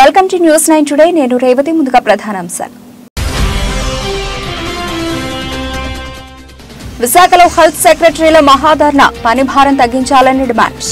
Welcome to news nine today నేను రేవతి ముందుగా ప్రధానాంశాలు విశాఖలో హెల్త్ సెక్రటరీల మహాధర్ణ పని భారం తగ్గించాలని డిమాండ్స్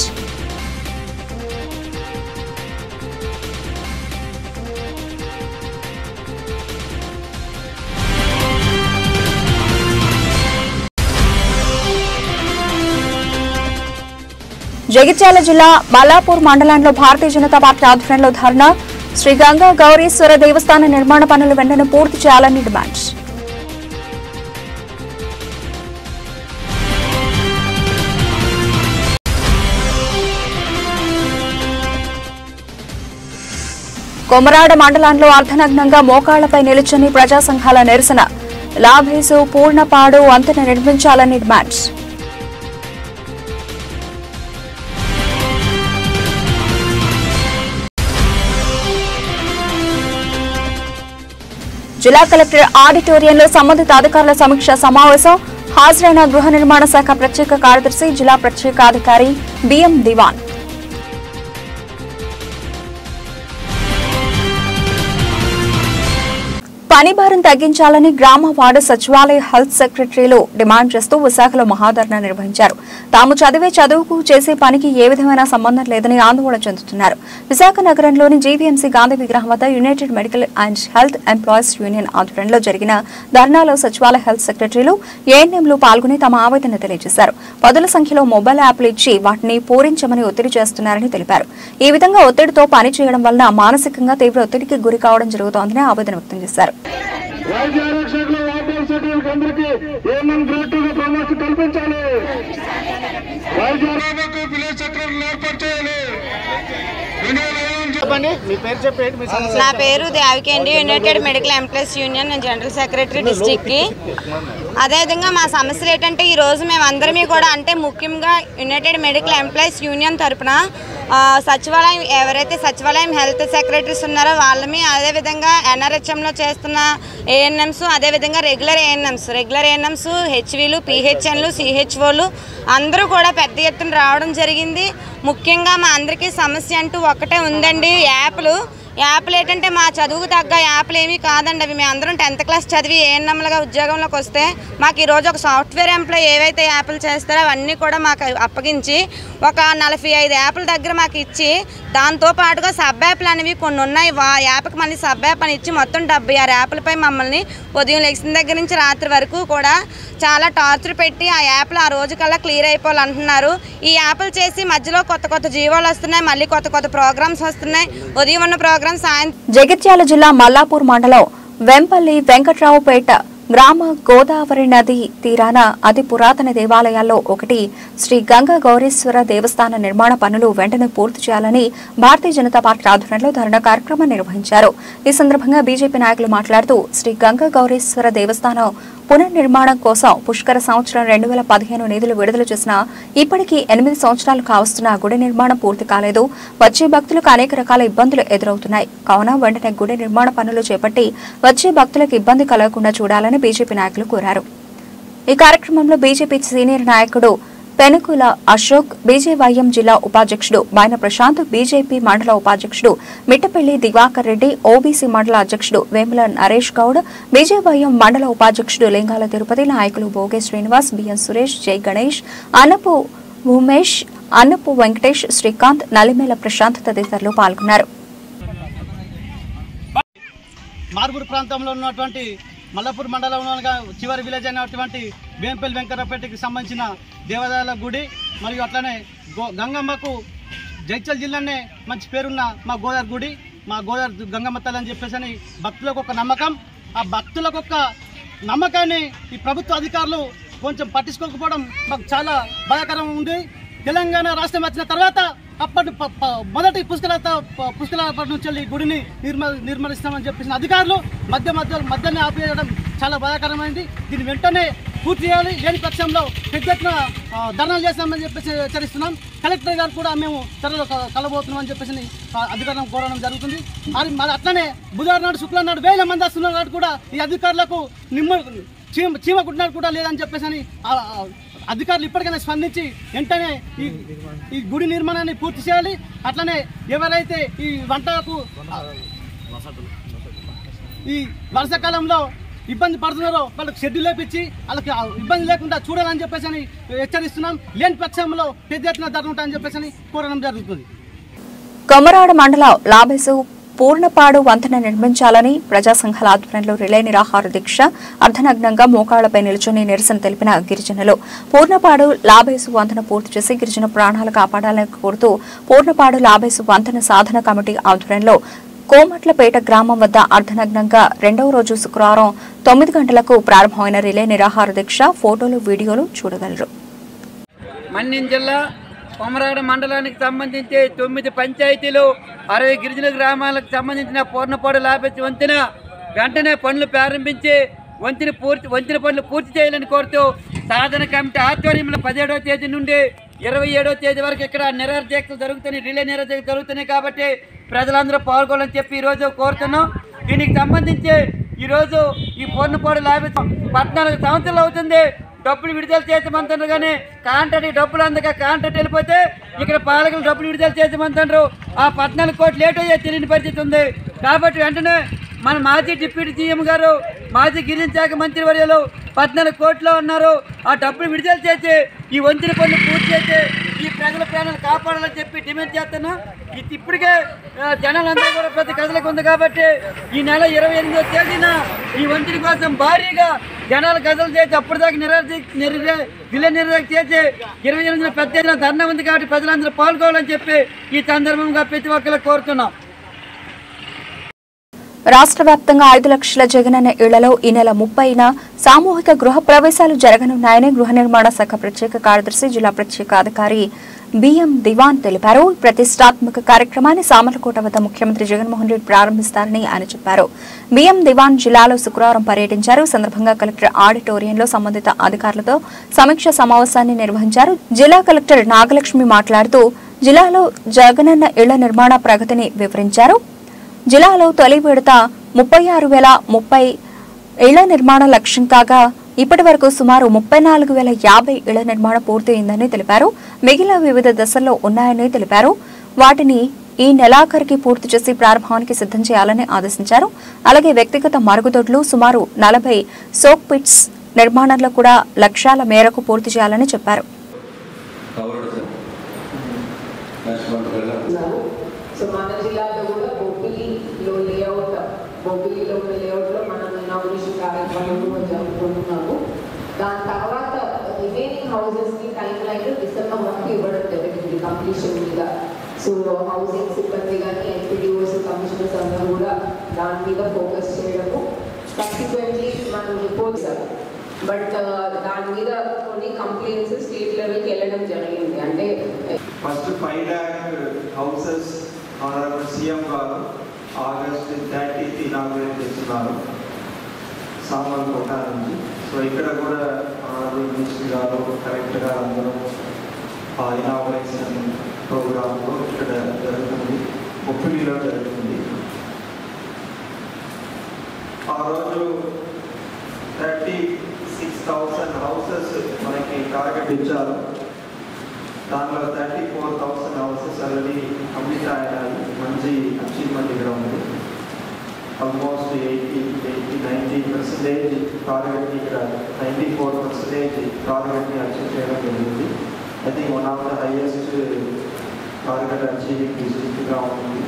జగిత్యాల జిల్లా మల్లాపూర్ మండలంలో భారతీయ జనతా పార్టీ ఆధ్వర్యంలో ధర్నా శ్రీ గంగా గౌరీశ్వర దేవస్థాన నిర్మాణ పనులు వెంటనే పూర్తి చేయాలని డిమాండ్స్ కొమరాడ మండలంలో అర్ధనగ్నంగా మోకాళ్లపై నిలుచుని ప్రజా సంఘాల నిరసన లాభేసు పూర్ణపాడు వంతెన నిర్మించాలని డిమాండ్స్ జిల్లా కలెక్టర్ ఆడిటోరియంలో సంబంధిత అధికారుల సమీక్ష సమావేశం హాజరైన గృహ నిర్మాణ శాఖ ప్రత్యేక కార్యదర్శి జిల్లా ప్రత్యేకాధికారి బిఎం దివాన్ పని భారం తగ్గించాలని గ్రామ వార్డు సచివాలయ హెల్త్ సెక్రటరీలు డిమాండ్ చేస్తూ విశాఖలో మహాధర్ణ నిర్వహించారు తాము చదివే చదువుకు చేసే పనికి ఏ విధమైన సంబంధం లేదని ఆందోళన చెందుతున్నారు విశాఖ నగరంలోని జీవీఎంసీ గాంధీ విగ్రహం వద్ద united medical and health employees union ఆధ్వర్యంలో జరిగిన ధర్నాలో సచివాలయ హెల్త్ సెక్రటరీలు ఏఎన్ఎంలు పాల్గొని తమ ఆవేదన తెలియజేశారు పదుల సంఖ్యలో మొబైల్ యాప్లు ఇచ్చి వాటిని పూరించమని ఒత్తిడి చేస్తున్నారని తెలిపారు ఈ విధంగా ఒత్తిడితో పని చేయడం వలన మానసికంగా తీవ్ర ఒత్తిడికి గురి కావడం జరుగుతోందని ఆవేదన వ్యక్తం చేశారు వైద్య ఆరక్షకులు లాక్డౌన్ సెక్యూరిటీ అందరికీ ఏమన్ గ్రేడ్ గా ప్రమోషన్ కల్పించాలి వైద్య ఆరోగ్య విలేజ్ సెక్రటరీలు ఏర్పాటు చేయాలి రెండు వేల ఇరవై నుంచి చెప్పండి మీ పేరు చెప్పేయండి మీ సమస్య నా పేరు దేవికి అండి యునైటెడ్ మెడికల్ ఎంప్లాయీస్ యూనియన్ నేను జనరల్ సెక్రటరీ డిస్టిక్కి అదేవిధంగా మా సమస్యలు ఏంటంటే ఈ రోజు మేము అందరమీ కూడా అంటే ముఖ్యంగా యునైటెడ్ మెడికల్ ఎంప్లాయీస్ యూనియన్ తరపున ఆ, సచివాలయం ఎవరైతే సచివాలయం హెల్త్ సెక్రటరీస్ ఉన్నారో వాళ్ళని అదేవిధంగా ఎన్ఆర్హెచ్ఎంలో చేస్తున్న ఏఎన్ఎంస్ అదేవిధంగా రెగ్యులర్ ఏఎన్ఎంస్ రెగ్యులర్ ఏఎన్ఎంస్ హెచ్వీలు పిహెచ్ఎన్లు సిహెచ్ఓలు అందరూ కూడా పెద్ద ఎత్తున రావడం జరిగింది ముఖ్యంగా మా అందరికీ సమస్య అంటూ ఒకటే ఉందండి యాప్లు యాప్లు ఏంటంటే మా చదువుకు తగ్గ యాప్లు ఏమీ కాదండి అవి మేము అందరం టెన్త్ క్లాస్ చదివి ఏఎన్ఎంలుగా ఉద్యోగంలోకి వస్తే మాకు ఈరోజు ఒక సాఫ్ట్వేర్ ఎంప్లాయ్ ఏవైతే యాప్లు చేస్తారో అవన్నీ కూడా మాకు అప్పగించి ఒక నలభై ఐదు యాప్ల దగ్గర మాకు ఇచ్చి దాంతో పాటుగా సబ్ యాప్లు అనేవి కొన్ని ఉన్నాయి వా యాప్కి మళ్ళీ సబ్ యాప్ అని ఇచ్చి మొత్తం డెబ్బై ఆరు యాప్లపై మమ్మల్ని ఉదయం లెగిసిన దగ్గర నుంచి రాత్రి వరకు కూడా చాలా టార్చర్ పెట్టి ఆ యాప్లు ఆ రోజు కల్లా క్లియర్ అయిపోవాలంటున్నారు ఈ యాప్లు చేసి మధ్యలో కొత్త కొత్త జీవోలు వస్తున్నాయి మళ్ళీ కొత్త కొత్త ప్రోగ్రామ్స్ వస్తున్నాయి ఉదయం ఉన్న ప్రోగ్రామ్ సాయంత్రం జగిత్యాల జిల్లా మల్లాపూర్ మండలం వెంపల్లి వెంకట్రావుపేట గ్రామ గోదావరి నది తీరాన అతి పురాతన దేవాలయాల్లో ఒకటి శ్రీ గంగా గౌరీశ్వర దేవస్థాన నిర్మాణ పనులు వెంటనే పూర్తి చేయాలని భారతీయ జనతా పార్టీ ఆధ్వర్యంలో ధర్నా కార్యక్రమం నిర్వహించారు ఈ సందర్భంగా బీజేపీ నాయకులు మాట్లాడుతూ శ్రీ గంగా గౌరీశ్వర దేవస్థానం పునర్నిర్మాణం కోసం పుష్కర సంవత్సరం రెండు వేల పదిహేను నిధులు విడుదల చేసిన ఇప్పటికీ ఎనిమిది సంవత్సరాలు కావస్తున్న గుడి నిర్మాణం పూర్తి కాలేదు వచ్చే భక్తులకు అనేక రకాల ఇబ్బందులు ఎదురవుతున్నాయి కావున వెంటనే గుడి నిర్మాణ పనులు చేపట్టి వచ్చే భక్తులకు ఇబ్బంది కలగకుండా చూడాలని బీజేపీ నాయకులు కోరారు ఈ కార్యక్రమంలో బీజేపీ సీనియర్ నాయకుడు పెనుకుల అశోక్ బీజేవైఎం జిల్లా ఉపాధ్యక్షుడు మైన ప్రశాంత్ బీజేపీ మండల ఉపాధ్యక్షుడు మిట్టపల్లి దివాకర్ రెడ్డి ఓబీసీ మండల అధ్యక్షుడు వేముల నరేష్ గౌడ్ బీజేవైఎం మండల ఉపాధ్యక్షుడు లింగాల తిరుపతి నాయకులు భోగే శ్రీనివాస్ బిఎన్ సురేష్ జై గణేష్ అన్నపు భూమేష్ అన్నపు వెంకటేష్ శ్రీకాంత్ నలిమేల ప్రశాంత్ తదితరులు పాల్గొన్నారు మార్గూరు ప్రాంతంలో ఉన్నటువంటి మల్లపూర్ మండలంలో ఉన్న చివరి విలేజ్ అయినటువంటి వేంపల్లి వెంకటపేటకి సంబంధించిన దేవాలయాల గుడి మరియు అట్లనే గో గంగమ్మకు జైచల్ జిల్లానే మంచి పేరున్న మా గోదావరి గుడి మా గోదావరి గంగమ్మ తల్లి అని చెప్పేసి అని భక్తులకు ఒక నమ్మకం ఆ భక్తులకు ఒక నమ్మకాన్ని ఈ ప్రభుత్వ అధికారులు కొంచెం పట్టించుకోకపోవడం మాకు చాలా బాధాకరం ఉంది తెలంగాణ రాష్ట్రం వచ్చిన తర్వాత అప్పటి ప- ప- మొదటి పుష్కరత ప- పుష్కరాలపటి నుంచి వెళ్ళి ఈ గుడిని నిర్మ నిర్మలిస్తామని చెప్పేసిన అధికారులు మధ్య మధ్య మధ్యనే ఆపేయడం చాలా బాధాకరమైంది దీన్ని వెంటనే పూర్తి చేయాలి లేని పక్షంలో పెద్ద ఎత్తున ఆ, ధర్నాలు చేస్తామని చెప్పేసి హెచ్చరిస్తున్నాం కలెక్టర్ గారు కూడా మేము త్వరలో క- కలబోతున్నాం అని చెప్పేసి ఆ, అధికారులను కోరడం జరుగుతుంది మరి మరి అట్లనే బుధవారం నాడు శుక్రవారం నాడు వేల మంది వస్తున్న నాడు కూడా ఈ అధికారులకు నిమ్మ చీమ చీమ కుట్టినాడు కూడా లేదని చెప్పేసి అని ఆ, ఆ, అధికారులు ఇప్పటికైనా స్పందించి వెంటనే ఈ ఈ గుడి నిర్మాణాన్ని పూర్తి చేయాలి అట్లనే ఎవరైతే ఈ వంటకు ఈ వర్షాకాలంలో ఇబ్బంది పడుతున్నారో వాళ్ళకి షెడ్యూల్ లేపించి వాళ్ళకి ఆ ఇబ్బంది లేకుండా చూడాలని చెప్పేసి అని హెచ్చరిస్తున్నాం లేని పక్షంలో పెద్ద ఎత్తున జరుగుతాయని చెప్పేసి అని కోరడం జరుగుతుంది కొమరాడ మండలం లాబెసు పూర్ణపాడు వంతెన నిర్మించాలని ప్రజా సంఘాల ఆధ్వర్యంలో రిలే నిరాహార దీక్ష అర్ధనగ్నంగా మోకాళ్లపై నిల్చుని నిరసన తెలిపిన గిరిజనులు పూర్ణపాడు లాబేసు వంతెన పూర్తి చేసి గిరిజన ప్రాణాలు కాపాడాలని కోరుతూ పూర్ణపాడు లాబేసు వంతెన సాధన కమిటీ ఆధ్వర్యంలో కోమట్లపేట గ్రామం వద్ద అర్ధనగ్నంగా రెండవ రోజు శుక్రవారం తొమ్మిది గంటలకు ప్రారంభమైన రిలే నిరాహార దీక్ష ఫోటోలు వీడియోలు చూడగలరు మన్యం జిల్లా కొమరాడ మండలానికి సంబంధించి తొమ్మిది పంచాయతీలు అరవై గిరిజన గ్రామాలకు సంబంధించిన పూర్ణపాడు లాభెత్తి వంతెన వెంటనే పనులు ప్రారంభించి వంతెన పూర్తి వంతెన పనులు పూర్తి చేయాలని కోరుతూ సాధన కమిటీ ఆధ్వర్యంలో పదిహేడవ తేదీ నుండి ఇరవై ఏడవ తేదీ వరకు ఇక్కడ నిరాహార దీక్షలు జరుగుతున్నాయి రిలే నిరాహార దీక్షలు జరుగుతున్నాయి కాబట్టి ప్రజలందరూ పాల్గొనాలని చెప్పి ఈరోజు కోరుతున్నాం దీనికి సంబంధించి ఈరోజు ఈ పూర్ణపాడు లాభెత్తి పద్నాలుగు సంవత్సరాలు అవుతుంది డబ్బులు విడుదల చేసామంటారు కానీ కాంట్రాక్ట్ డబ్బులు అందక కాంట్రాక్ట్ వెళ్ళిపోతే ఇక్కడ పాలకులు డబ్బులు విడుదల చేసామంటారు ఆ పద్నాలుగు కోట్లు లేట్ అయ్యే తెలియని పరిస్థితి ఉంది కాబట్టి వెంటనే మన మాజీ డిప్యూటీ సీఎం గారు మాజీ గిరిజన శాఖ మంత్రి వర్యులు పద్నాలుగు కోట్లు ఉన్నారు ఆ డబ్బులు విడుదల చేసి ఈ వంచిన పనులు పూర్తి చేసి ఈ ప్రజల ప్రాణాలు కాపాడాలని చెప్పి డిమాండ్ చేస్తున్నా ఇది ఇప్పటికే ఆ, జనాలందరూ కూడా ప్రతి కథలకు ఉంది కాబట్టి ఈ నెల ఇరవై ఎనిమిదో తేదీన ఈ వంతుని కోసం భారీగా జనాలు కథలు చేసి అప్పటిదాకా నిరాశ నిర విలే నిరాశ చేసి ఇరవై ఎనిమిదిన పెద్ద ఎత్తున ధర్నా ఉంది కాబట్టి ప్రజలందరూ పాల్గొవాలని చెప్పి ఈ సందర్భంగా ప్రతి ఒక్కరికి కోరుతున్నాం రాష్ట్ర వ్యాప్తంగా ఐదు లక్షల జగనన్న ఇళ్లలో ఈ నెల ముప్పైన సామూహిక గృహ ప్రవేశాలు జరగనున్నాయని గృహ నిర్మాణ శాఖ ప్రత్యేక కార్యదర్శి జిల్లా ప్రత్యేక అధికారి బిఎం దివాన్ తెలిపారు ఈ ప్రతిష్టాత్మక కార్యక్రమాన్ని సామర్లకోట వద్ద ముఖ్యమంత్రి జగన్మోహన్ రెడ్డి ప్రారంభిస్తారని ఆయన చెప్పారు బిఎం దివాన్ జిల్లాలో శుక్రవారం పర్యటించారు ఈ సందర్భంగా కలెక్టర్ ఆడిటోరియంలో సంబంధిత అధికారులతో సమీక్ష సమావేశాన్ని నిర్వహించారు జిల్లా కలెక్టర్ నాగలక్ష్మి మాట్లాడుతూ జిల్లాలో జగనన్న ఇళ్ల నిర్మాణ ప్రగతిని వివరించారు జిల్లాలో తొలి విడత ముప్పై ఆరు వేల ముప్పై ఇళ్ల నిర్మాణ లక్ష్యం కాగా ఇప్పటి వరకు సుమారు ముప్పై నాలుగు వేల యాభై ఇళ్ల నిర్మాణం పూర్తయిందని తెలిపారు మిగిలిన వివిధ దశల్లో ఉన్నాయని తెలిపారు వాటిని ఈ నెలాఖరికి పూర్తి చేసి ప్రారంభానికి సిద్ధం చేయాలని ఆదేశించారు అలాగే వ్యక్తిగత మరుగుదొడ్లు సుమారు నలభై సోక్ పిట్స్ నిర్మాణంలో కూడా లక్ష్యాల మేరకు పూర్తి చేయాలని చెప్పారు ఉన్నారు సో మన జిల్లాలో కూడా బొబ్బిలిలో లేఅవుట్ బొబ్బిలిలో ఉన్న లేఅవుట్లో మనం ఇనాగ్రేషన్ కార్యక్రమం కూడా జరుపుకుంటున్నాము దాని తర్వాత రిమైనింగ్ హౌసెస్కి టైం లైన్ డిసెంబర్ వరకు ఇవ్వడం జరిగింది కంప్లీషన్ మీద సో హౌసింగ్ సిబ్బంది కానీ ఎన్పిడిఓస్ కమిషనర్స్ అందరూ కూడా దాని మీద ఫోకస్ చేయడము సబ్సిక్వెంట్లీ మనం రిపోర్ట్ బట్ దాని మీద కొన్ని కంప్లైంట్స్ స్టేట్ లెవెల్కి వెళ్ళడం జరిగింది అంటే first five lakh houses honourable CM గారు ఆగస్ట్ థర్టీత్ ఇనాగ్రేట్ చేస్తున్నారు సామాన్ కోట నుంచి సో ఇక్కడ కూడా ఆనరబుల్ మినిస్టర్ గారు కలెక్టర్ గారు అందరూ ఆ ఇనాగ్రేషన్ ప్రోగ్రాంలో ఇక్కడ జరుగుతుంది ముప్పిడిలో జరుగుతుంది ఆ రోజు థర్టీ సిక్స్ థౌసండ్ హౌసెస్ మనకి టార్గెట్ ఇచ్చారు దాంట్లో thirty four thousand houses already complete అయ్యాయి మంచి అచీవ్మెంట్ ఇక్కడ ఉంది almost eighty eighty ninety percentage target ఇక్కడ నైంటీ ఫోర్ పర్సెంటేజ్ టార్గెట్ని అచీవ్ చేయడం జరిగింది I think one of the highest target achieving డిస్ట్రిక్ట్గా ఉంది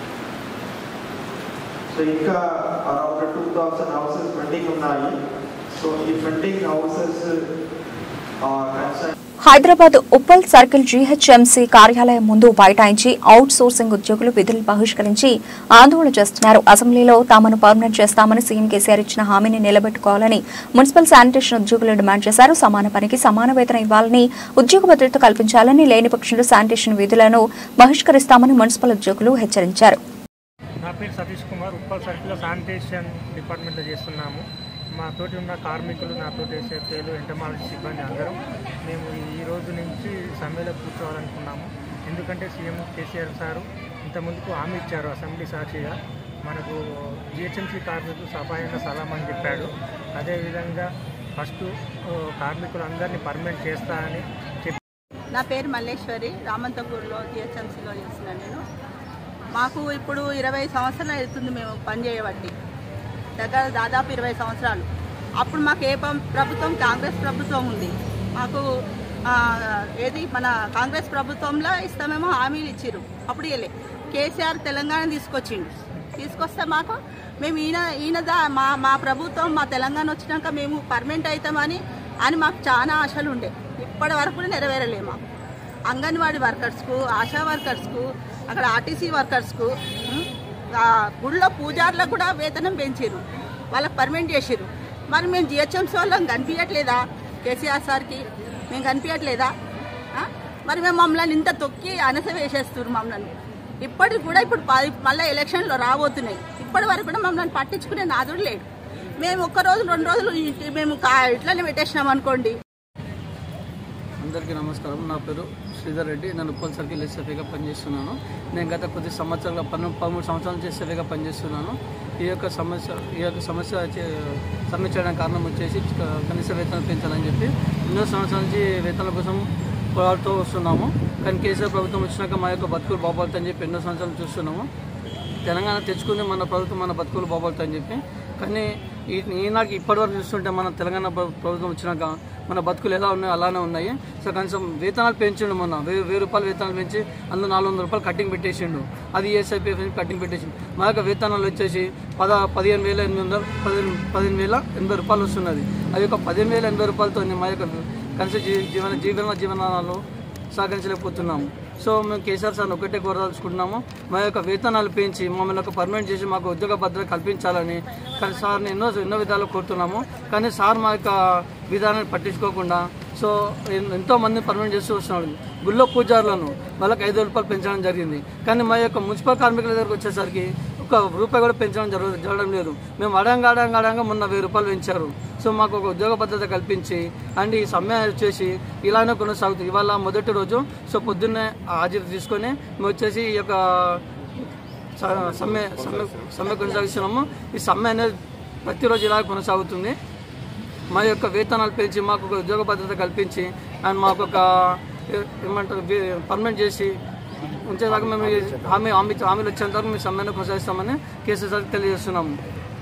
సో ఇంకా around two thousand houses pending ఉన్నాయి సో ఈ pending houses concern Hyderabad Uppal circle GHMC కార్యాలయం ముందు బైఠాయించి అవుట్ సోర్సింగ్ ఉద్యోగులు విధులు బహిష్కరించి ఆందోళన చేస్తున్నారు అసెంబ్లీలో తామను పర్మనెంట్ చేస్తామని సీఎం కేసీఆర్ ఇచ్చిన హామీని నిలబెట్టుకోవాలని మున్సిపల్ శానిటేషన్ ఉద్యోగులు డిమాండ్ చేశారు సమాన పనికి సమాన వేతనం ఇవ్వాలని ఉద్యోగ భద్రత కల్పించాలని లేని పక్షంలో శానిటేషన్ విధులను బహిష్కరిస్తామని మున్సిపల్ ఉద్యోగులు హెచ్చరించారు నా పేరు సతీష్ కుమార్ ఉప్పల్ సర్కిల్లో శానిటేషన్ డిపార్ట్మెంట్లో చేస్తున్నాము మా తోటి ఉన్న కార్మికులు నాతోటి సేఫ్టీలు ఎంటమాలజీ సిబ్బంది అందరం మేము ఈ రోజు నుంచి సమ్మెలో కూర్చోవాలనుకున్నాము ఎందుకంటే సీఎం కేసీఆర్ సారు ఇంత ముందుకు హామీ ఇచ్చారు అసెంబ్లీ సాక్షిగా మనకు జిహెచ్ఎంసీ కార్మికులు సఫాయంగా సలాం అని చెప్పాడు అదేవిధంగా ఫస్ట్ ఆ, కార్మికులందరినీ పర్మనెంట్ చేస్తా అని చెప్పి నా పేరు మల్లేశ్వరి రామంతపూర్లో జిహెచ్ఎంసీలో చేస్తున్నాను నేను మాకు ఇప్పుడు ఇరవై సంవత్సరాలు అవుతుంది మేము పనిచేయబట్టి దగ్గర దాదాపు ఇరవై సంవత్సరాలు అప్పుడు మాకు ఏ పం- ప్రభుత్వం కాంగ్రెస్ ప్రభుత్వం ఉంది మాకు ఆ, ఏది మన కాంగ్రెస్ ప్రభుత్వంలో ఇస్తామేమో హామీలు ఇచ్చిర్రు అప్పుడు ఇవ్వలే కేసీఆర్ తెలంగాణ తీసుకొచ్చిండు తీసుకొస్తే మాకు మేము ఈయన ఈయన దా మా మా ప్రభుత్వం మా తెలంగాణ వచ్చినాక మేము పర్మనెంట్ అవుతామని అని మాకు చాలా ఆశలు ఉండే ఇప్పటి వరకు కూడా నెరవేరలే మాకు అంగన్వాడీ వర్కర్స్కు ఆశా వర్కర్స్కు అక్కడ ఆర్టీసీ వర్కర్స్కు ఉమ్, ఆ గుళ్ళో పూజారులకు కూడా వేతనం పెంచారు వాళ్ళకి పర్మనెంట్ చేసారు మరి మేము జిహెచ్ఎంసీ వాళ్ళం కనిపించట్లేదా కేసీఆర్ సార్కి మేము కనిపించట్లేదా ఆ? మరి మేము మమ్మల్ని ఇంత తొక్కి అనస వేసేస్తున్నారు మమ్మల్ని ఇప్పటికి కూడా ఇప్పుడు ప- మళ్ళీ ఎలక్షన్లో రాబోతున్నాయి ఇప్పటి వరకు కూడా మమ్మల్ని పట్టించుకునే నాదుడు లేడు మేము ఒక్క రోజు రెండు రోజులు ఇ- మేము కా- ఇట్లనే పెట్టేసినాం అనుకోండి అందరికీ నమస్కారం నా పేరు శ్రీధర్ రెడ్డి నేను ఉప్పల్ సర్కిల్ ఎస్ఎఫ్ఏగా పనిచేస్తున్నాను నేను గత కొద్ది సంవత్సరాలుగా పన్నెండు పదమూడు సంవత్సరాల నుంచి ఎస్ఎఫ్ఏగా పనిచేస్తున్నాను ఈ యొక్క సమస్య ఈ యొక్క సమస్య చే- సమ్మె చేయడానికి కారణం వచ్చేసి క- కనీస వేతనం పెంచాలని చెప్పి ఎన్నో సంవత్సరాల నుంచి వేతనాల కోసం పోరాడుతూ వస్తున్నాము కానీ కేసీఆర్ ప్రభుత్వం వచ్చినాక మా యొక్క బతుకులు బాగుపడతాయని చెప్పి ఎన్నో సంవత్సరాలు చూస్తున్నాము తెలంగాణ తెచ్చుకుంది మన ప్రభుత్వం మన బతుకులు బాగుపడతాయని చెప్పి కానీ ఈ- ఈనాటికి ఇప్పటివరకు చూస్తుంటే మన తెలంగాణ ప్ర- ప్రభుత్వం వచ్చినాక మన బతుకులు ఎలా ఉన్నాయో అలానే ఉన్నాయి సో కనీసం వేతనాలు పెంచిండు మొన్న వెయ్యి వెయ్యి రూపాయలు వేతనాలు పెంచి అందులో నాలుగు వందల రూపాయలు కట్టింగ్ పెట్టేసిండు అది ఏఎస్ఐపీఎఫ్ కట్టింగ్ పెట్టేసిండు మా యొక్క వేతనాలు వచ్చేసి పద పదిహేను వేల ఎనిమిది వందలు పదిహేను పదిహేను వేల ఎనభై రూపాయలు వస్తున్నది అది ఒక పదిహేను వేల ఎనభై రూపాయలతో మా యొక్క కనీస జీ- జీవన జీవన జీవనాలు సాగించలేకపోతున్నాము సో మేము కేసీఆర్ సార్ ఒకటే కోరదలుచుకుంటున్నాము మా యొక్క వేతనాలు పెంచి మమ్మల్ని ఒక పర్మనెంట్ చేసి మాకు ఉద్యోగ భద్రత కల్పించాలని కానీ సార్ని ఎన్నో ఎన్నో విధాలు కోరుతున్నాము కానీ సార్ మా యొక్క విధానాన్ని పట్టించుకోకుండా సో ఎన్- ఎంతో మంది పర్మనెంట్ చేస్తూ వస్తున్నాడు గుళ్ళో పూజారులను వాళ్ళకి ఐదు రూపాయలు పెంచడం జరిగింది కానీ మా యొక్క మున్సిపల్ కార్మికుల దగ్గరకు వచ్చేసరికి ఒక రూపాయి కూడా పెంచడం జరగ జరగడం లేదు మేము అడంగా అడంగా అడంగా మొన్న వెయ్యి రూపాయలు పెంచారు సో మాకు ఒక ఉద్యోగ భద్రత కల్పించి అండ్ ఈ సమ్మె వచ్చేసి ఇలానే కొనసాగుతుంది ఇవాళ మొదటి రోజు సో పొద్దున్నే హాజరు తీసుకొని మేము వచ్చేసి ఈ యొక్క స- సమ్మె సమ్మె సమ్మె కొనసాగిస్తున్నాము ఈ సమ్మె అనేది ప్రతిరోజు ఇలా కొనసాగుతుంది మా యొక్క వేతనాలు పెంచి మాకు ఒక ఉద్యోగ భద్రత కల్పించి అండ్ మాకు ఒక ఏ- ఏమంటారు పర్మనెంట్ చేసి ఉంచేదాకా మేము ఈ హామీ హామీ హామీలు వచ్చేంత వరకు మేము సమ్మెను కొనసాగిస్తామని కేసీఆర్ తెలియజేస్తున్నాము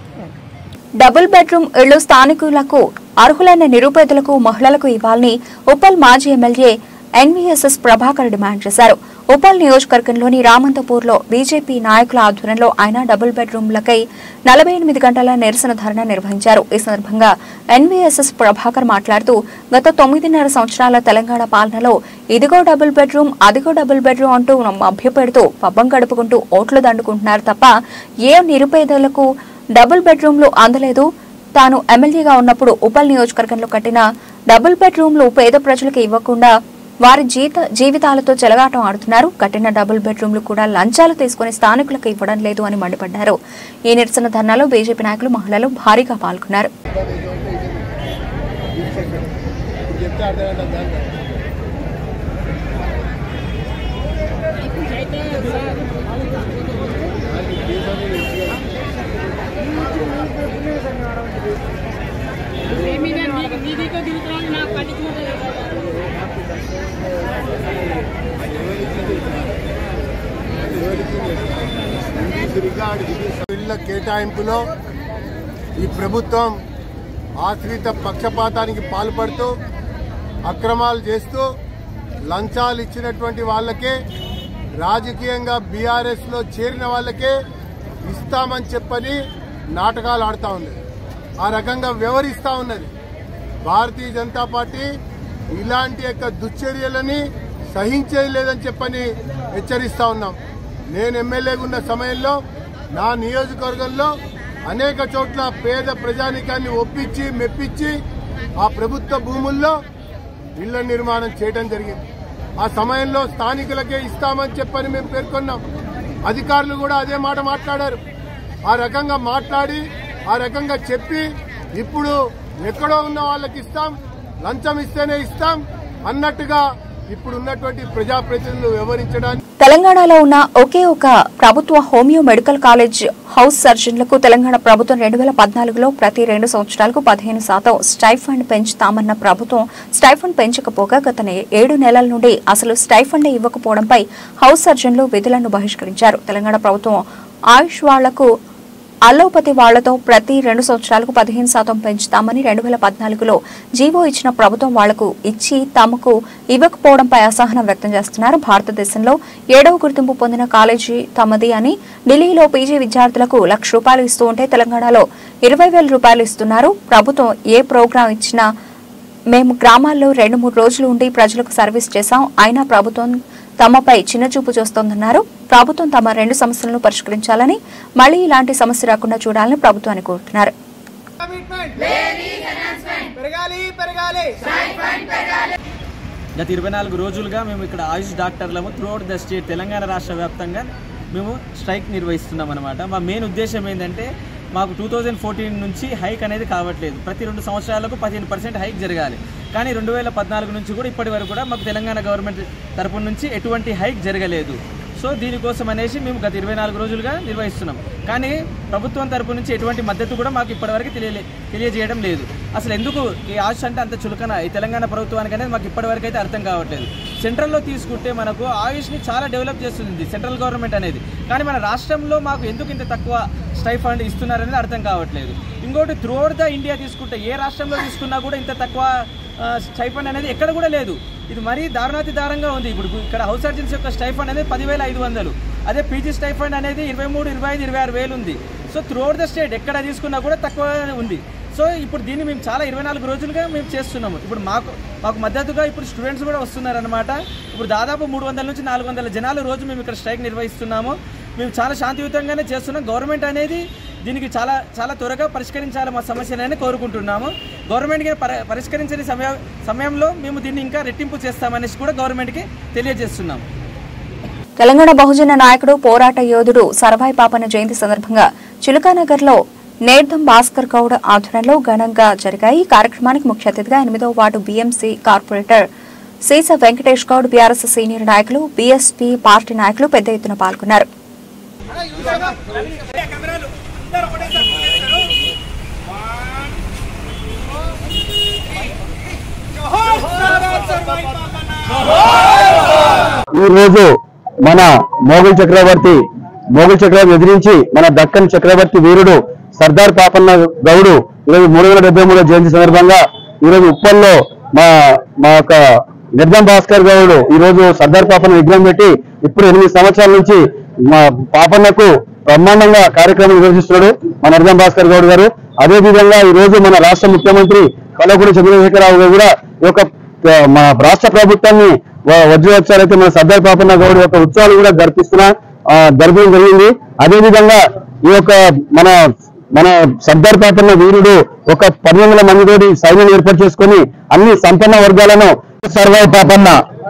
డబుల్ బెడ్రూమ్ ఇళ్లు స్థానికులకు అర్హులైన నిరుపేదలకు మహిళలకు ఇవ్వాలని ఉప్పల్ మాజీ ఎమ్మెల్యే ఎన్వీఎస్ఎస్ ప్రభాకర్ డిమాండ్ చేశారు ఉప్పల్ నియోజకవర్గంలోని రామంతపూర్లో బీజేపీ నాయకుల ఆధ్వర్యంలో ఆయన డబుల్ బెడ్రూమ్లకై నలభై ఎనిమిది గంటల నిరసన ధర్నా నిర్వహించారు ఈ సందర్భంగా ఎన్వీఎస్ఎస్ ప్రభాకర్ మాట్లాడుతూ గత తొమ్మిదిన్నర సంవత్సరాల తెలంగాణ పాలనలో ఇదిగో డబుల్ బెడ్రూమ్ అదిగో డబుల్ బెడ్రూమ్ అంటూ మభ్యపెడుతూ పబ్బం గడుపుకుంటూ ఓట్లు దండుకుంటున్నారు తప్ప ఏ నిరుపేదలకు డబుల్ బెడ్రూమ్లు అందలేదు తాను ఎమ్మెల్యేగా ఉన్నప్పుడు ఉపల్ నియోజకవర్గంలో కట్టిన డబుల్ బెడ్రూమ్లు పేద ప్రజలకు ఇవ్వకుండా వారి జీత జీవితాలతో చెలగాటం ఆడుతున్నారు కట్టిన డబుల్ బెడ్రూమ్లు కూడా లంచాలు తీసుకుని స్థానికులకు ఇవ్వడం లేదు అని మండిపడ్డారు ఈ నిరసన ధర్నాలో బీజేపీ నాయకులు మహిళలు భారీగా పాల్గొన్నారు ఇళ్ల కేటాయింపులో ఈ ప్రభుత్వం ఆశ్రిత పక్షపాతానికి పాల్పడుతూ అక్రమాలు చేస్తూ లంచాలు ఇచ్చినటువంటి వాళ్ళకే రాజకీయంగా బీఆర్ఎస్ లో చేరిన వాళ్ళకే ఇస్తామని చెప్పని నాటకాలు ఆడుతా ఉంది ఆ రకంగా వ్యవహరిస్తా ఉన్నది భారతీయ జనతా పార్టీ ఇలాంటి యొక్క దుశ్చర్యలని సహించేది లేదని చెప్పని హెచ్చరిస్తా ఉన్నాం నేను ఎమ్మెల్యేగా ఉన్న సమయంలో నా నియోజకవర్గంలో అనేక చోట్ల పేద ప్రజానికాన్ని ఒప్పించి మెప్పించి ఆ ప్రభుత్వ భూముల్లో ఇళ్ల నిర్మాణం చేయడం జరిగింది ఆ సమయంలో స్థానికులకే ఇస్తామని చెప్పని మేము పేర్కొన్నాం అధికారులు కూడా అదే మాట మాట్లాడారు ఆ రకంగా మాట్లాడి ఆ రకంగా చెప్పి ఇప్పుడు ఎక్కడో ఉన్న వాళ్ళకి ఇస్తాం లంచం ఇస్తేనే ఇస్తాం అన్నట్టుగా ఇప్పుడు ఉన్నటువంటి ప్రజాప్రతినిధులు వివరించడానికి తెలంగాణలో ఉన్న ఒకే ఒక ప్రభుత్వ హోమియో మెడికల్ కాలేజ్ హౌస్ సర్జన్లకు తెలంగాణ ప్రభుత్వం రెండు వేల పద్నాలుగులో ప్రతి రెండు సంవత్సరాలకు పదిహేను శాతం స్టైఫండ్ పెంచుతామన్న ప్రభుత్వం స్టైఫండ్ పెంచకపోగా గత నే- ఏడు నెలల నుండి అసలు స్టైఫండ్ ఇవ్వకపోవడంపై హౌస్ సర్జన్లు విధులను బహిష్కరించారు తెలంగాణ ప్రభుత్వం ఆయుష్ వాళ్లకు అల్లోపతి వాళ్లతో ప్రతి రెండు సంవత్సరాలకు పదిహేను శాతం పెంచుతామని రెండు వేల పద్నాలుగులో జీవో ఇచ్చిన ప్రభుత్వం వాళ్లకు ఇచ్చి తమకు ఇవ్వకపోవడంపై అసహనం వ్యక్తం చేస్తున్నారు భారతదేశంలో ఏడవ గుర్తింపు పొందిన కాలేజీ తమది అని ఢిల్లీలో పీజీ విద్యార్థులకు లక్ష రూపాయలు ఇస్తూ ఉంటే తెలంగాణలో ఇరవై వేల రూపాయలు ఇస్తున్నారు ప్రభుత్వం ఏ ప్రోగ్రాం ఇచ్చినా మేము గ్రామాల్లో రెండు మూడు రోజులు ఉండి ప్రజలకు సర్వీస్ చేశాం అయినా ప్రభుత్వం తమపై చిన్నచూపు చూస్తోందన్నారు ప్రభుత్వం తమ రెండు సమస్యలను పరిష్కరించాలని మళ్లీ ఇలాంటి సమస్య రాకుండా చూడాలని ప్రభుత్వాన్ని కోరుతున్నారు పెరగాలి పెరగాలి గత ఇరవై నాలుగు రోజులుగా మేము ఇక్కడ ఆయుష్ డాక్టర్లము త్రూఅవుట్ ద స్టేట్ తెలంగాణ రాష్ట్ర వ్యాప్తంగా మేము స్ట్రైక్ నిర్వహిస్తున్నాం అనమాట మా మెయిన్ ఉద్దేశం ఏంటంటే మాకు టూ థౌజండ్ ఫోర్టీన్ నుంచి హైక్ అనేది కావట్లేదు ప్రతి రెండు సంవత్సరాలకు పదిహేను పర్సెంట్ హైక్ జరగాలి కానీ రెండు వేల పద్నాలుగు నుంచి కూడా ఇప్పటి వరకు కూడా మాకు తెలంగాణ గవర్నమెంట్ తరపు నుంచి ఎటువంటి హైక్ జరగలేదు సో దీనికోసం అనేసి మేము గత ఇరవై నాలుగు రోజులుగా నిర్వహిస్తున్నాం కానీ ప్రభుత్వం తరపు నుంచి ఎటువంటి మద్దతు కూడా మాకు ఇప్పటివరకు తెలియలే తెలియజేయడం లేదు అసలు ఎందుకు ఈ ఆయుష్ అంటే అంత చులకన ఈ తెలంగాణ ప్రభుత్వానికి అనేది మాకు ఇప్పటివరకు అయితే అర్థం కావట్లేదు సెంట్రల్లో తీసుకుంటే మనకు ఆయుష్ని చాలా డెవలప్ చేస్తుంది సెంట్రల్ గవర్నమెంట్ అనేది కానీ మన రాష్ట్రంలో మాకు ఎందుకు ఇంత తక్కువ స్టైఫండ్ ఇస్తున్నారనేది అర్థం కావట్లేదు ఇంకోటి త్రూఅవుట్ ద ఇండియా తీసుకుంటే ఏ రాష్ట్రంలో తీసుకున్నా కూడా ఇంత తక్కువ స్టైఫండ్ అనేది ఎక్కడ కూడా లేదు ఇది మరీ దారుణాతి దారుణంగా ఉంది ఇప్పుడు ఇక్కడ హౌస్ సర్జన్స్ యొక్క స్టైఫండ్ అనేది పదివేల ఐదు వందలు అదే పీజీ స్టైఫండ్ అనేది ఇరవై మూడు ఇరవై ఐదు ఇరవై ఆరు వేలు ఉంది సో త్రూఅవుట్ ద స్టేట్ ఎక్కడ తీసుకున్నా కూడా తక్కువ ఉంది సో ఇప్పుడు దీన్ని మేము చాలా ఇరవై నాలుగు రోజులుగా మేము చేస్తున్నాము ఇప్పుడు మాకు మాకు మద్దతుగా ఇప్పుడు స్టూడెంట్స్ కూడా వస్తున్నారనమాట ఇప్పుడు దాదాపు మూడు వందల నుంచి నాలుగు వందల జనాలు రోజు మేము ఇక్కడ స్ట్రైక్ నిర్వహిస్తున్నాము మేము చాలా శాంతియుతంగానే చేస్తున్నాం గవర్నమెంట్ అనేది దీనికి చాలా చాలా త్వరగా పరిష్కరించాలి మా సమస్యలని కోరుకుంటున్నాము గవర్నమెంట్కి పరి పరిష్కరించని సమయ సమయంలో మేము దీన్ని ఇంకా రెట్టింపు చేస్తామనేసి కూడా గవర్నమెంట్కి తెలియజేస్తున్నాము తెలంగాణ బహుజన నాయకుడు పోరాట యోధుడు సర్వాయి పాపన్న జయంతి సందర్భంగా చిలుకానగర్లో నేర్దం భాస్కర్ గౌడ్ ఆధ్వర్యంలో ఘనంగా జరిగాయి ఈ కార్యక్రమానికి ముఖ్య అతిథిగా ఎనిమిదో వార్డు బీఎంసీ కార్పొరేటర్ సీస వెంకటేష్ గౌడ్ బీఆర్ఎస్ సీనియర్ నాయకులు బీఎస్పీ పార్టీ నాయకులు పెద్ద ఎత్తున పాల్గొన్నారు ఈ రోజు మన మోగుల్ చక్రవర్తి మోగుల్ చక్రవర్తి ఎదిరించి మన దక్కన్ చక్రవర్తి వీరుడు సర్దార్ పాపన్న గౌడు ఈరోజు మూడు వందల డెబ్బై మూడో జయంతి సందర్భంగా ఈరోజు ఉప్పల్లో మా మా యొక్క నిర్దం భాస్కర్ గౌడు ఈ రోజు సర్దార్ పాపన్న విగ్రహం పెట్టి ఇప్పుడు ఎనిమిది సంవత్సరాల నుంచి మా పాపన్నకు బ్రహ్మాండంగా కార్యక్రమం నిర్వహిస్తున్నాడు మా నిర్దం భాస్కర్ గౌడ్ గారు అదే విధంగా ఈ రోజు మన రాష్ట్ర ముఖ్యమంత్రి కలవకూడి చంద్రశేఖరరావు గారు కూడా ఈ యొక్క ఆ, మన రాష్ట్ర ప్రభుత్వాన్ని వ- వజ్రోత్సవాలు అయితే మన సర్దార్ పాపన్న గౌడ్ యొక్క ఉత్సవాలు కూడా జరిపిస్తున్నా ఆ, జరపడం జరిగింది అదే విధంగా ఈ యొక్క మన మన సర్దార్ పాపన్న వీరుడు ఒక పన్నెండు వందల మందితోటి సైన్యం ఏర్పాటు చేసుకొని అన్ని సంపన్న వర్గాలను సర్వాయి పాపన్న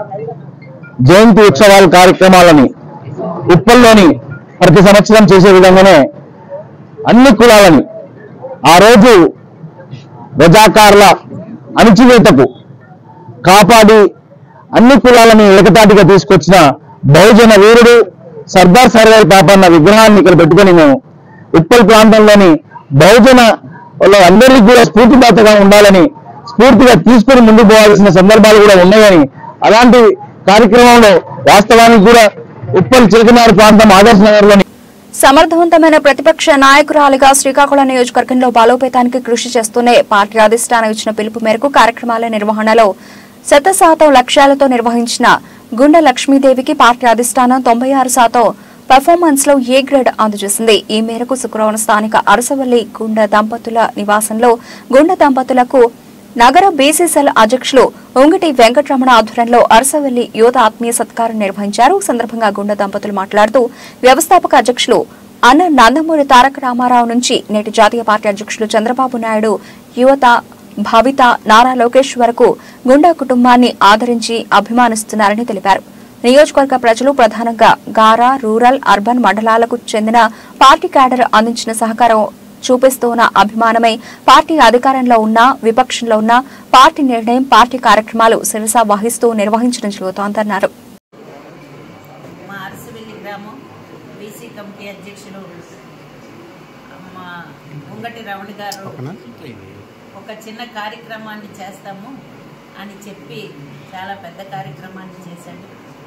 జయంతి ఉత్సవాల కార్యక్రమాలని ఉప్పల్లోని ప్రతి సంవత్సరం చేసే విధంగానే అన్ని కులాలని ఆ రోజు రజాకారుల అణిచివేతకు కాపాడి అన్ని కులాలని ఏకతాటిగా తీసుకొచ్చిన బహుజన వీరుడు సర్దార్ సర్వాయి పాపన్న విగ్రహాన్ని ఇక్కడ పెట్టుకొని మేము ఉప్పల్ ప్రాంతంలోని బహుజన వాళ్ళు అందరికీ కూడా స్ఫూర్తిదాతగా ఉండాలని స్ఫూర్తిగా తీసుకుని ముందుకు పోవాల్సిన సందర్భాలు కూడా ఉన్నాయని అలాంటి కార్యక్రమంలో వాస్తవానికి కూడా ఉప్పల్ చిలకనారు ప్రాంతం ఆదర్శ నగర్లోని సమర్థవంతమైన ప్రతిపక్ష నాయకురాలిగా శ్రీకాకుళం నియోజకవర్గంలో బలోపేతానికి కృషి చేస్తూనే పార్టీ అధిష్టానం ఇచ్చిన పిలుపు మేరకు కార్యక్రమాల నిర్వహణలో శతశాతం లక్ష్యాలతో నిర్వహించిన గుండె లక్ష్మీదేవికి పార్టీ అధిష్టానం తొంభై ఆరు శాతం పెర్ఫార్మెన్స్ లో ఏ గ్రేడ్ అందజేసింది ఈ మేరకు శుక్రవారం స్థానిక అరసవల్లి గుండ దంపతుల నివాసంలో గుండ దంపతులకు నగర బీసీసీఎల్ అధ్యక్షులు ఉంగిటి వెంకటరమణ ఆధ్వర్యంలో అరసవల్లి యువత ఆత్మీయ సత్కారం నిర్వహించారు ఈ సందర్భంగా గుండ దంపతులు మాట్లాడుతూ వ్యవస్థాపక అధ్యక్షులు అన్న నందమూరి తారక రామారావు నుంచి నేటి జాతీయ పార్టీ అధ్యక్షులు చంద్రబాబు నాయుడు యువత భావిత నారా లోకేష్ వరకు గుండా కుటుంబాన్ని ఆదరించి అభిమానిస్తున్నారని తెలిపారు నియోజకవర్గ ప్రజలు ప్రధానంగా గారా రూరల్ అర్బన్ మండలాలకు చెందిన పార్టీ క్యాడర్ అందించిన సహకారం చూపిస్తున్న అభిమానమే పార్టీ అధికారంలో ఉన్నా విపక్షంలో ఉన్నా పార్టీ నిర్ణయం పార్టీ కార్యక్రమాలు శిరస వహిస్తూ నిర్వహించడం జరుగుతోందన్నారు మా అరసవెల్లి గ్రామం బీసీ కమిటీ అధ్యక్షులు మా ఉంగటి రమణ గారు ఒక చిన్న కార్యక్రమాన్ని చేస్తాము అని చెప్పి చాలా పెద్ద కార్యక్రమాన్ని చేశాడు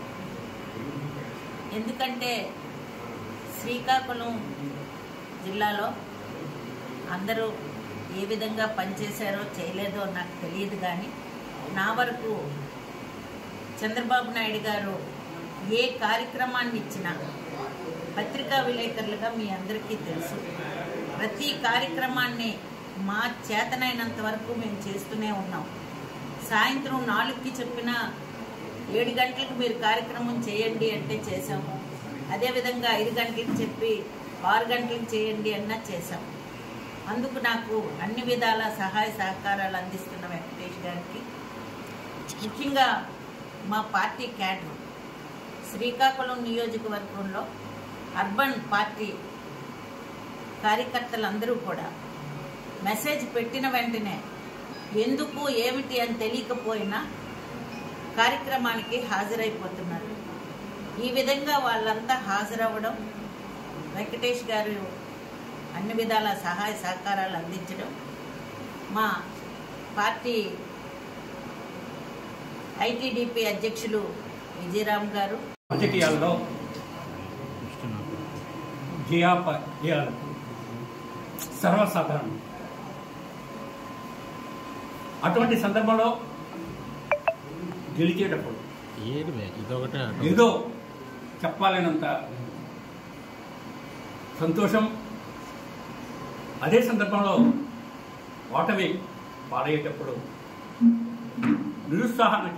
ఎందుకంటే శ్రీకాకుళం జిల్లాలో అందరూ ఏ విధంగా పనిచేశారో చేయలేదో నాకు తెలియదు కానీ నా వరకు చంద్రబాబు నాయుడు గారు ఏ కార్యక్రమాన్ని ఇచ్చినా పత్రికా విలేకరులుగా మీ అందరికీ తెలుసు ప్రతి కార్యక్రమాన్ని మా చేతనైనంత వరకు మేము చేస్తూనే ఉన్నాం సాయంత్రం నాలుగుకి చెప్పిన ఏడు గంటలకు మీరు కార్యక్రమం చేయండి అంటే చేశాము అదేవిధంగా ఐదు గంటలకు చెప్పి ఆరు గంటలకు చేయండి అన్నా చేశాం అందుకు నాకు అన్ని విధాల సహాయ సహకారాలు అందిస్తున్న వెంకటేష్ గారికి ముఖ్యంగా మా పార్టీ క్యాడర్ శ్రీకాకుళం నియోజకవర్గంలో అర్బన్ పార్టీ కార్యకర్తలందరూ కూడా మెసేజ్ పెట్టిన వెంటనే ఎందుకు ఏమిటి అని తెలియకపోయినా కార్యక్రమానికి హాజరైపోతున్నారు ఈ విధంగా వాళ్ళంతా హాజరవ్వడం వెంకటేష్ గారు అన్ని విధాల సహాయ సహకారాలు అందించడం మా పార్టీ ఐటీడీపీ అధ్యక్షులు విజయరామ్ గారు రాజకీయాల్లో జయాపజయాలు సర్వసాధారణం అటువంటి సందర్భంలో గెలిచేటప్పుడు ఏదో చెప్పాలనంత సంతోషం అదే సందర్భంలో ఓటమి పాడయ్యేటప్పుడు నిరుత్సాహానికి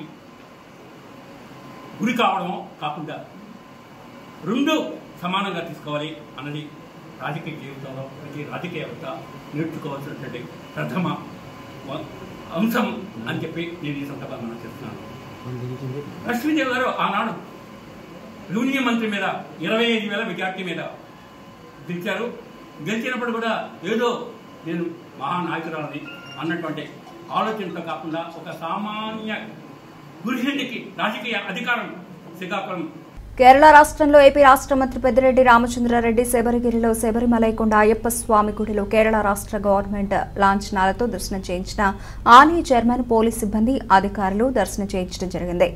గురి కావడం కాకుండా రెండు సమానంగా తీసుకోవాలి అన్నది రాజకీయ జీవితంలో ప్రతి రాజకీయవేత్త నేర్చుకోవాల్సినటువంటి ప్రథమ వ- అంశం అని చెప్పి నేను ఈ సందర్భంగా మనం చెప్తున్నాను లక్ష్మీదేవి గారు ఆనాడు యూనియన్ మంత్రి మీద ఇరవై ఐదు వేల మెజార్టీ మీద గెలిచారు గెలిచినప్పుడు కూడా ఏదో నేను మహానాయకురాలని అన్నటువంటి ఆలోచనతో కాకుండా ఒక సామాన్య పురుషుడికి రాజకీయ అధికారం శ్రీకాకుళం కేరళ రాష్ట్రంలో ఏపీ రాష్ట్ర మంత్రి పెద్దిరెడ్డి రామచంద్రారెడ్డి శబరిగిరిలో శబరిమలైకొండ అయ్యప్ప స్వామి గుడిలో కేరళ రాష్ట్ర గవర్నమెంట్ లాంఛనాలతో దర్శనం చేయించిన ఆలయ చైర్మన్ పోలీస్ సిబ్బంది అధికారులు దర్శనం చేయించడం జరిగింది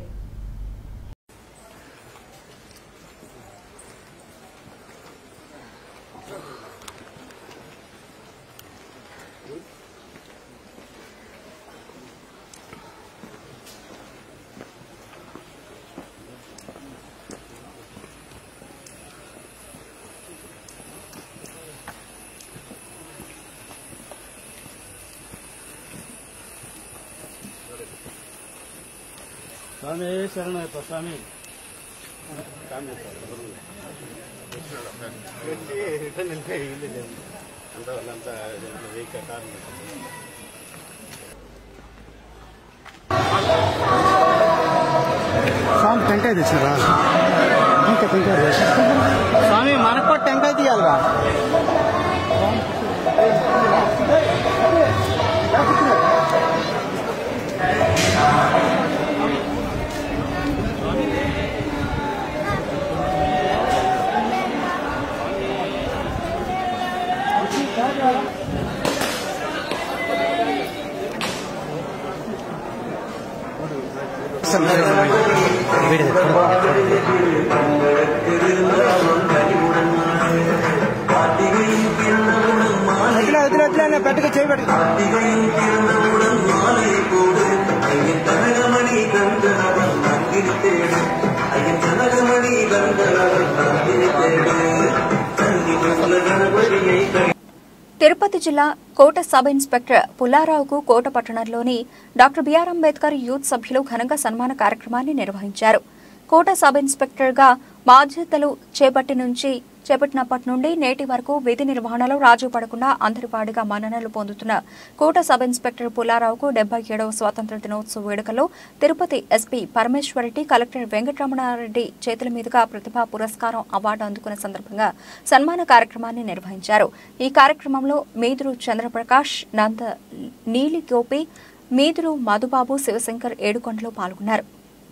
స్వామి శరణయ్యప్ప స్వామి స్వామి టెంకాయ తెచ్చారా ఇంకా టెంకాయ స్వామి మనకు కూడా టెంకాయ తీయాలిరా వదిలే వదిలే వదిలే పెట్టక చేయబడి తిరుపతి జిల్లా కోట సబ్ ఇన్స్పెక్టర్ పుల్లారావుకు కోట పట్టణంలోని డాక్టర్ బిఆర్ అంబేద్కర్ యూత్ సభ్యులు ఘనంగా సన్మాన కార్యక్రమాన్ని నిర్వహించారు కోట సబ్ ఇన్స్పెక్టర్గా బాధ్యతలు చేపట్టి నుంచి చేపట్టినప్పటి నుండి నేటి వరకు విధి నిర్వహణలో రాజీ పడకుండా అందరివాడిగా మన్ననలు పొందుతున్న కోట సబ్ ఇన్స్పెక్టర్ పుల్లారావుకు డెబ్బై ఏడవ స్వాతంత్ర దినోత్సవ వేడుకలో తిరుపతి ఎస్పీ పరమేశ్వరరెడ్డి కలెక్టర్ వెంకటరమణారెడ్డి చేతుల మీదుగా ప్రతిభా పురస్కారం అవార్డు అందుకున్న సందర్భంగా సన్మాన కార్యక్రమాన్ని నిర్వహించారు ఈ కార్యక్రమంలో మీదురు చంద్రప్రకాష్ నంద నీలి గోపి మీదురు మధుబాబు శివశంకర్ ఏడుకొండలో పాల్గొన్నారు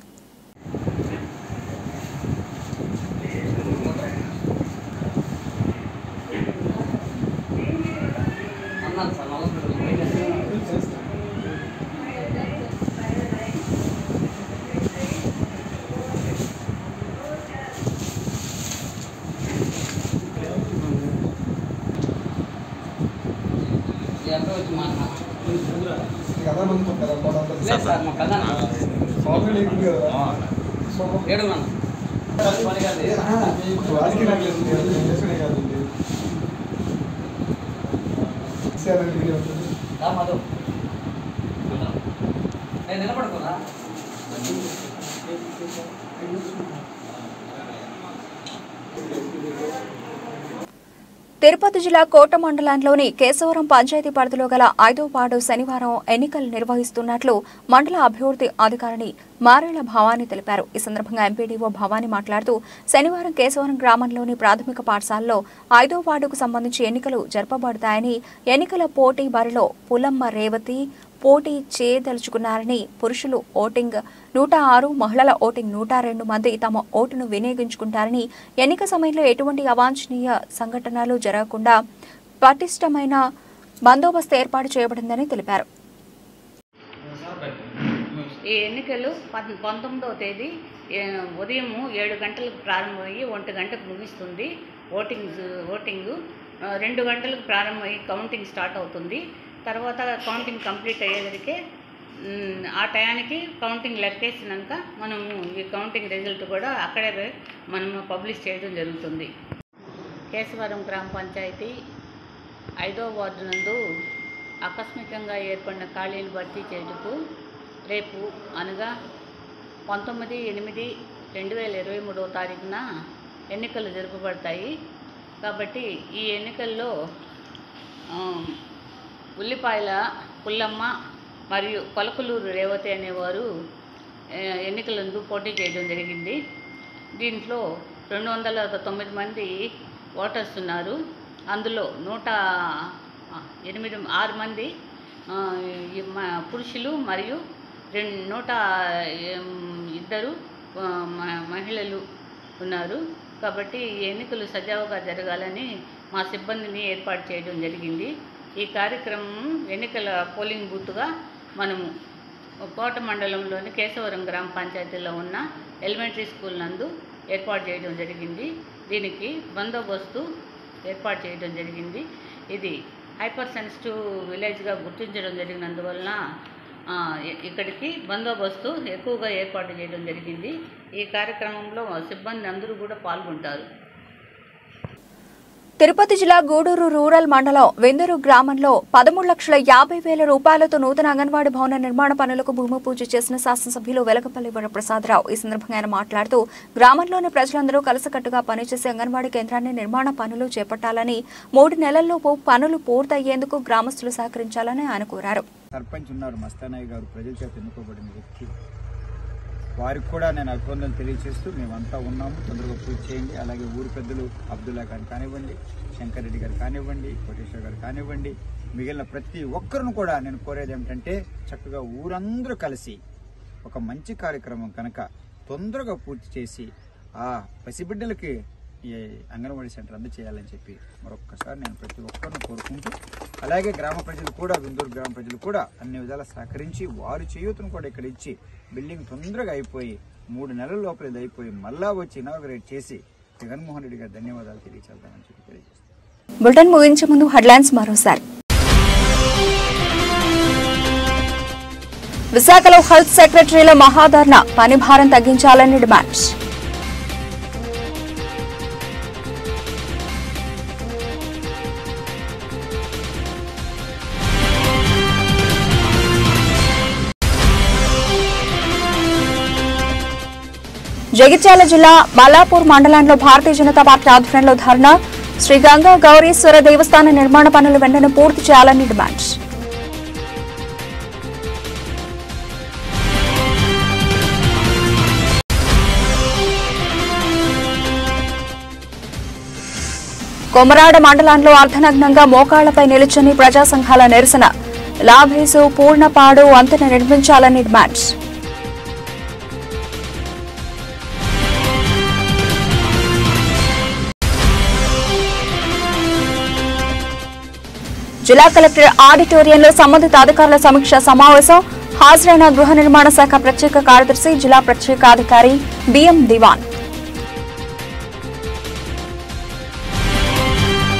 తిరుపతి జిల్లా కోట మండలంలోని కేశవరం పంచాయతీ పరిధిలో గల ఐదో వార్డు శనివారం ఎన్నికలు నిర్వహిస్తున్నట్లు మండల అభివృద్ధి అధికారిని మారేళ్ల భవానీ తెలిపారు ఈ సందర్భంగా ఎంపీడీఓ భవానీ మాట్లాడుతూ శనివారం కేశవరం గ్రామంలోని ప్రాథమిక పాఠశాలలో ఐదో వార్డుకు సంబంధించి ఎన్నికలు జరపబడతాయని ఎన్నికల పోటీ బరిలో పులమ్మ రేవతి పోటీ చేయదలుచుకున్నారని పురుషులు ఓటింగ్ నూట ఆరు మహిళల ఓటింగ్ నూట రెండు మంది తమ ఓటును వినియోగించుకుంటారని ఎన్నిక సమయంలో ఎటువంటి అవాంఛనీయ సంఘటనలు జరగకుండా పటిష్టమైన బందోబస్తు ఏర్పాటు చేయబడిందని తెలిపారు ఈ ఎన్నికలు పద్ పంతొమ్మిదవ తేదీ ఏ, ఉదయం ఏడు గంటలకు ప్రారంభమయ్యి ఒంటి గంటకు ముగిస్తుంది ఓటింగ్ ఓటింగు ఆ, రెండు గంటలకు ప్రారంభమయ్యి కౌంటింగ్ స్టార్ట్ అవుతుంది తర్వాత కౌంటింగ్ కంప్లీట్ అయ్యేసరికి మ్, ఆ టయానికి కౌంటింగ్ లెక్కేసినాక మనము ఈ కౌంటింగ్ రిజల్ట్ కూడా అక్కడే మనము పబ్లిష్ చేయడం జరుగుతుంది కేశవరం గ్రామ పంచాయతీ ఐదో వార్డు నందు ఆకస్మికంగా ఏర్పడిన ఖాళీలు భర్తీ చేయుటకు రేపు అనగా పంతొమ్మిది ఎనిమిది రెండు వేల ఇరవై మూడవ తారీఖున ఎన్నికలు జరపబడతాయి కాబట్టి ఈ ఎన్నికల్లో ఆ, ఉల్లిపాయల పుల్లమ్మ మరియు కొలకలూరు రేవతి అనేవారు ఆ, ఎన్నికలందు పోటీ చేయడం జరిగింది దీంట్లో రెండు వందల తొమ్మిది మంది ఓటర్స్ ఉన్నారు అందులో నూట ఆ, ఎనిమిది ఆరు మంది ఆ, ఈ మ- పురుషులు మరియు రెండు నూట ఏం, ఇద్దరు ఆ, మ- మహిళలు ఉన్నారు కాబట్టి ఈ ఎన్నికలు సజావుగా జరగాలని మా సిబ్బందిని ఏర్పాటు చేయడం జరిగింది ఈ కార్యక్రమం ఎన్నికల పోలింగ్ బూత్గా మనము కోట మండలంలోని కేశవరం గ్రామ పంచాయతీలో ఉన్న ఎలిమెంటరీ స్కూల్ నందు ఏర్పాటు చేయడం జరిగింది దీనికి బందోబస్తు ఏర్పాటు చేయడం జరిగింది ఇది హైపర్ సెన్సిటివ్ విలేజ్గా గుర్తించడం జరిగినందువలన ఆ, ఇ- ఇక్కడికి బందోబస్తు ఎక్కువగా ఏర్పాటు చేయడం జరిగింది ఈ కార్యక్రమంలో సిబ్బంది అందరూ కూడా పాల్గొంటారు తిరుపతి జిల్లా గూడూరు రూరల్ మండలం వెందరు గ్రామంలో పదమూడు లక్షల యాభై వేల రూపాయలతో నూతన అంగన్వాడీ భవన నిర్మాణ పనులకు భూమి పూజ చేసిన శాసనసభ్యులు వెలకపల్లి వరప్రసాదరావు ఈ సందర్భంగా ఆయన మాట్లాడుతూ గ్రామంలోని ప్రజలందరూ కలిసికట్టుగా పనిచేసి అంగన్వాడీ కేంద్రాన్ని నిర్మాణ పనులు చేపట్టాలని మూడు నెలల్లోపు పనులు పూర్తయ్యేందుకు గ్రామస్తులు సహకరించాలని ఆయన కోరారు సర్పంచ్ ఉన్నారు మస్తానయ్య గారు ప్రజల చేత ఎన్నుకోబడిన వ్యక్తి వారికి కూడా నేను అభివందనలు తెలియజేస్తూ మేమంతా ఉన్నాము తొందరగా పూర్తి చేయండి అలాగే ఊరు పెద్దలు అబ్దుల్లా గారు కానివ్వండి శంకర్ రెడ్డి గారు కానివ్వండి కోటేశ్వర గారు కానివ్వండి మిగిలిన ప్రతి ఒక్కరిని కూడా నేను కోరేది ఏమిటంటే చక్కగా ఊరందరూ కలిసి ఒక మంచి కార్యక్రమం కనుక తొందరగా పూర్తి చేసి ఆ పసిబిడ్డలకి ఈ అంగన్వాడీ సెంటర్ అందచేయాలని చెప్పి మరొక్కసారి నేను ప్రతి ఒక్కరిని కోరుకుంటూ అలాగే గ్రామ ప్రజలు కూడా గుంటూరు గ్రామ ప్రజలు కూడా అన్ని విధాలా సహకరించి వారి చేయూతను కూడా ఇక్కడ ఇచ్చి బిల్డింగ్ తొందరగా అయిపోయి మూడు నెలల లోపల ఇది అయిపోయి మళ్ళా వచ్చి ఇనాగరేట్ చేసి జగన్మోహన్ రెడ్డి గారు ధన్యవాదాలు తెలియచేద్దామని చెప్పి తెలియజేస్తాను బులెటిన్ ముగించే ముందు హెడ్లైన్స్ మరోసారి విశాఖలో హెల్త్ సెక్రటరీల మహాధర్ణ పని భారం తగ్గించాలని డిమాండ్స్ జగిత్యాల జిల్లా మల్లాపూర్ మండలంలో భారతీయ జనతా పార్టీ ఆధ్వర్యంలో ధర్నా శ్రీ గంగా గౌరీశ్వర దేవస్థాన నిర్మాణ పనులు వెంటనే పూర్తి చేయాలని డిమాండ్ కొమరాడ మండలంలో అర్ధనగ్నంగా మోకాళ్లపై నిలుచుని ప్రజా సంఘాల నిరసన లాభేసు పూర్ణపాడు వంతెన నిర్మించాలని డిమాండ్ జిల్లా కలెక్టర్ ఆడిటోరియంలో సంబంధిత అధికారుల సమీక్ష సమావేశం హాజరైన గృహ నిర్మాణ శాఖ ప్రత్యేక కార్యదర్శి జిల్లా ప్రత్యేకాధికారి బిఎం దివాన్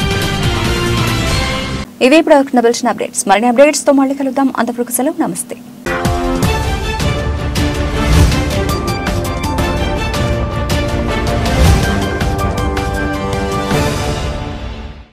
ఇవి ఇప్పుడు పిలిచిన అప్డేట్స్ మరిన్ని అప్డేట్స్ తో మళ్ళీ కలుద్దాం అంతవరకు సెలవు నమస్తే